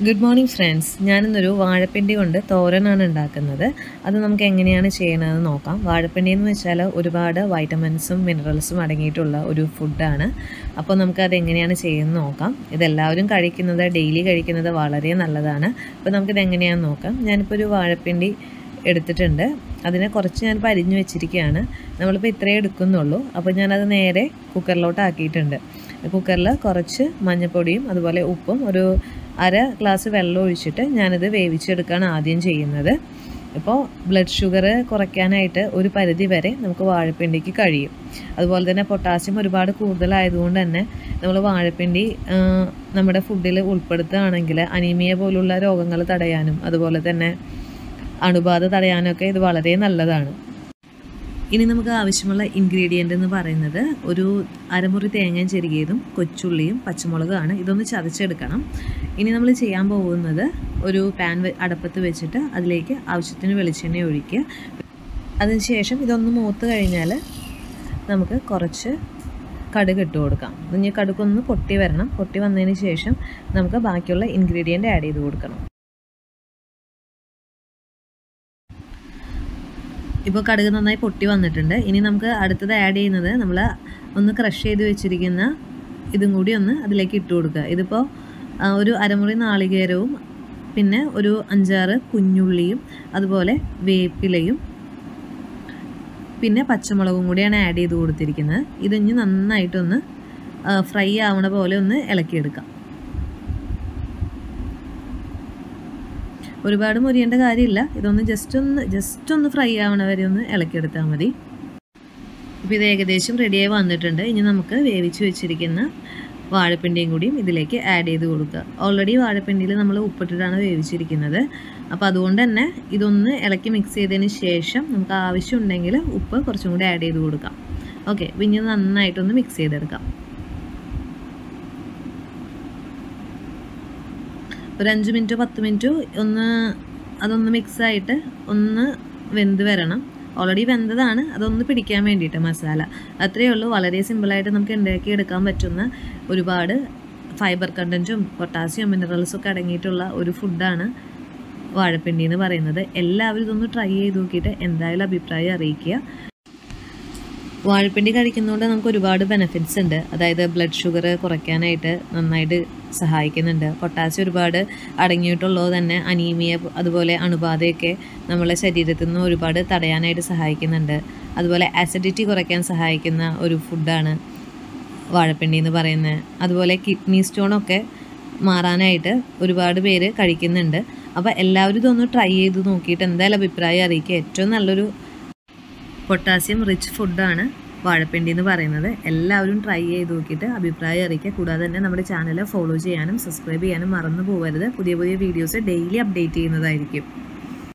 good morning friends ഞാനിന്നൊരു വാഴപ്പിണ്ടി കൊണ്ട് തോരനാണ് ഉണ്ടാക്കുന്നത് അത് നമുക്ക് എങ്ങനെയാണ് ചെയ്യണതെന്ന് നോക്കാം വാഴപ്പിണ്ടി എന്ന് വെച്ചാൽ ഒരുപാട് വൈറ്റമിൻസും മിനറൽസും അടങ്ങിയിട്ടുള്ള ഒരു ഫുഡാണ് അപ്പോൾ നമുക്ക് അത് എങ്ങനെയാണ് ചെയ്യുന്നത് നോക്കാം ഇതെല്ലാവരും കഴിക്കുന്നത് ഡെയിലി കഴിക്കുന്നത് വളരെ നല്ലതാണ് അപ്പോൾ നമുക്കിത് എങ്ങനെയാണെന്ന് നോക്കാം ഞാനിപ്പോൾ ഒരു വാഴപ്പിണ്ടി എടുത്തിട്ടുണ്ട് അതിനെ കുറച്ച് ഞാൻ പരിഞ്ഞു വെച്ചിരിക്കുകയാണ് നമ്മളിപ്പോൾ ഇത്രയേ എടുക്കുന്നുള്ളൂ അപ്പോൾ ഞാനത് നേരെ കുക്കറിലോട്ട് ആക്കിയിട്ടുണ്ട് കുക്കറിൽ കുറച്ച് മഞ്ഞൾപ്പൊടിയും അതുപോലെ ഉപ്പും ഒരു അര ഗ്ലാസ് വെള്ളം ഒഴിച്ചിട്ട് ഞാനിത് വേവിച്ചെടുക്കുകയാണ് ആദ്യം ചെയ്യുന്നത് ഇപ്പോൾ ബ്ലഡ് ഷുഗർ കുറയ്ക്കാനായിട്ട് ഒരു പരിധി വരെ നമുക്ക് വാഴപ്പിണ്ടിക്ക് കഴിയും അതുപോലെ തന്നെ പൊട്ടാസ്യം ഒരുപാട് കൂടുതലായതുകൊണ്ട് തന്നെ നമ്മൾ വാഴപ്പിണ്ടി നമ്മുടെ ഫുഡിൽ ഉൾപ്പെടുത്തുകയാണെങ്കിൽ അനീമിയ പോലുള്ള രോഗങ്ങൾ തടയാനും അതുപോലെ തന്നെ അണുബാധ തടയാനൊക്കെ ഇത് വളരെ നല്ലതാണ് ഇനി നമുക്ക് ആവശ്യമുള്ള ഇൻഗ്രീഡിയൻ്റ് എന്ന് പറയുന്നത് ഒരു അരമുറി തേങ്ങയും ചെരുകിയതും കൊച്ചുള്ളിയും പച്ചമുളകാണ് ഇതൊന്ന് ചതച്ചെടുക്കണം ഇനി നമ്മൾ ചെയ്യാൻ പോകുന്നത് ഒരു പാൻ അടപ്പത്ത് വെച്ചിട്ട് അതിലേക്ക് ആവശ്യത്തിന് വെളിച്ചെണ്ണ ഒഴിക്കുക അതിനുശേഷം ഇതൊന്ന് മൂത്ത് കഴിഞ്ഞാൽ നമുക്ക് കുറച്ച് കടുക് ഇട്ട് കൊടുക്കാം ഇനി കടുകൊന്ന് പൊട്ടി വരണം പൊട്ടി വന്നതിന് ശേഷം നമുക്ക് ബാക്കിയുള്ള ഇൻഗ്രീഡിയൻ്റ് ആഡ് ചെയ്ത് കൊടുക്കണം ഇപ്പോൾ കടുക് നന്നായി പൊട്ടി വന്നിട്ടുണ്ട് ഇനി നമുക്ക് അടുത്തത് ആഡ് ചെയ്യുന്നത് നമ്മൾ ഒന്ന് ക്രഷ് ചെയ്ത് വെച്ചിരിക്കുന്ന ഇതും കൂടി ഒന്ന് അതിലേക്ക് ഇട്ട് കൊടുക്കുക ഇതിപ്പോൾ ഒരു അരമുറി നാളികേരവും പിന്നെ ഒരു അഞ്ചാറ് കുഞ്ഞുള്ളിയും അതുപോലെ വേപ്പിലയും പിന്നെ പച്ചമുളകും കൂടിയാണ് ആഡ് ചെയ്ത് കൊടുത്തിരിക്കുന്നത് ഇതിഞ്ഞ് നന്നായിട്ടൊന്ന് ഫ്രൈ ആവണ പോലെ ഒന്ന് ഇളക്കിയെടുക്കാം ഒരുപാട് മുരിയേണ്ട കാര്യമില്ല ഇതൊന്ന് ജസ്റ്റ് ഒന്ന് ജസ്റ്റ് ഒന്ന് ഫ്രൈ ആവണ വരെ ഒന്ന് ഇളക്കിയെടുത്താൽ മതി ഇപ്പോൾ ഇത് ഏകദേശം റെഡിയായി വന്നിട്ടുണ്ട് ഇനി നമുക്ക് വേവിച്ച് വെച്ചിരിക്കുന്ന വാഴപ്പിണ്ടിയും കൂടിയും ഇതിലേക്ക് ആഡ് ചെയ്ത് കൊടുക്കുക ഓൾറെഡി വാഴപ്പിണ്ടിയിൽ നമ്മൾ ഉപ്പിട്ടിട്ടാണ് വേവിച്ചിരിക്കുന്നത് അപ്പോൾ അതുകൊണ്ട് തന്നെ ഇതൊന്ന് ഇളക്കി മിക്സ് ചെയ്തതിന് ശേഷം നമുക്ക് ആവശ്യമുണ്ടെങ്കിൽ ഉപ്പ് കുറച്ചും കൂടി ആഡ് ചെയ്ത് കൊടുക്കാം ഓക്കെ പിന്നെ നന്നായിട്ടൊന്ന് മിക്സ് ചെയ്തെടുക്കാം ഒരു അഞ്ച് മിനിറ്റോ പത്ത് മിനിറ്റോ ഒന്ന് അതൊന്ന് മിക്സായിട്ട് ഒന്ന് വെന്ത് വരണം ഓൾറെഡി വെന്തതാണ് അതൊന്ന് പിടിക്കാൻ വേണ്ടിയിട്ട് മസാല അത്രയേ ഉള്ളൂ വളരെ സിമ്പിളായിട്ട് നമുക്ക് ഉണ്ടാക്കി എടുക്കാൻ പറ്റുന്ന ഒരുപാട് ഫൈബർ കണ്ടൻറ്റും പൊട്ടാസ്യം മിനറൽസും ഒക്കെ അടങ്ങിയിട്ടുള്ള ഒരു ഫുഡാണ് വാഴപ്പിണ്ടി എന്ന് പറയുന്നത് എല്ലാവരും ഇതൊന്ന് ട്രൈ ചെയ്ത് നോക്കിയിട്ട് എന്തായാലും അഭിപ്രായം അറിയിക്കുക വാഴപ്പിണ്ടി കഴിക്കുന്നതുകൊണ്ട് നമുക്ക് ഒരുപാട് ബെനിഫിറ്റ്സ് ഉണ്ട് അതായത് ബ്ലഡ് ഷുഗർ കുറയ്ക്കാനായിട്ട് നന്നായിട്ട് സഹായിക്കുന്നുണ്ട് പൊട്ടാസ്യം ഒരുപാട് അടങ്ങിയിട്ടുള്ളത് തന്നെ അനീമിയ അതുപോലെ അണുബാധയൊക്കെ നമ്മളെ ശരീരത്തിൽ നിന്ന് ഒരുപാട് തടയാനായിട്ട് സഹായിക്കുന്നുണ്ട് അതുപോലെ ആസിഡിറ്റി കുറയ്ക്കാൻ സഹായിക്കുന്ന ഒരു ഫുഡാണ് വാഴപ്പിണ്ടി എന്ന് പറയുന്നത് അതുപോലെ കിഡ്നി സ്റ്റോണൊക്കെ മാറാനായിട്ട് ഒരുപാട് പേര് കഴിക്കുന്നുണ്ട് അപ്പോൾ എല്ലാവരും ഇതൊന്ന് ട്രൈ ചെയ്ത് നോക്കിയിട്ട് എന്തായാലും അഭിപ്രായം അറിയിക്കുക ഏറ്റവും നല്ലൊരു പൊട്ടാസ്യം റിച്ച് ഫുഡാണ് വാഴപ്പിണ്ടി എന്ന് പറയുന്നത് എല്ലാവരും ട്രൈ ചെയ്ത് നോക്കിയിട്ട് അഭിപ്രായം അറിയിക്കുക കൂടാതെ തന്നെ നമ്മുടെ ചാനൽ ഫോളോ ചെയ്യാനും സബ്സ്ക്രൈബ് ചെയ്യാനും മറന്നു പോകരുത് പുതിയ പുതിയ വീഡിയോസ് ഡെയിലി അപ്ഡേറ്റ് ചെയ്യുന്നതായിരിക്കും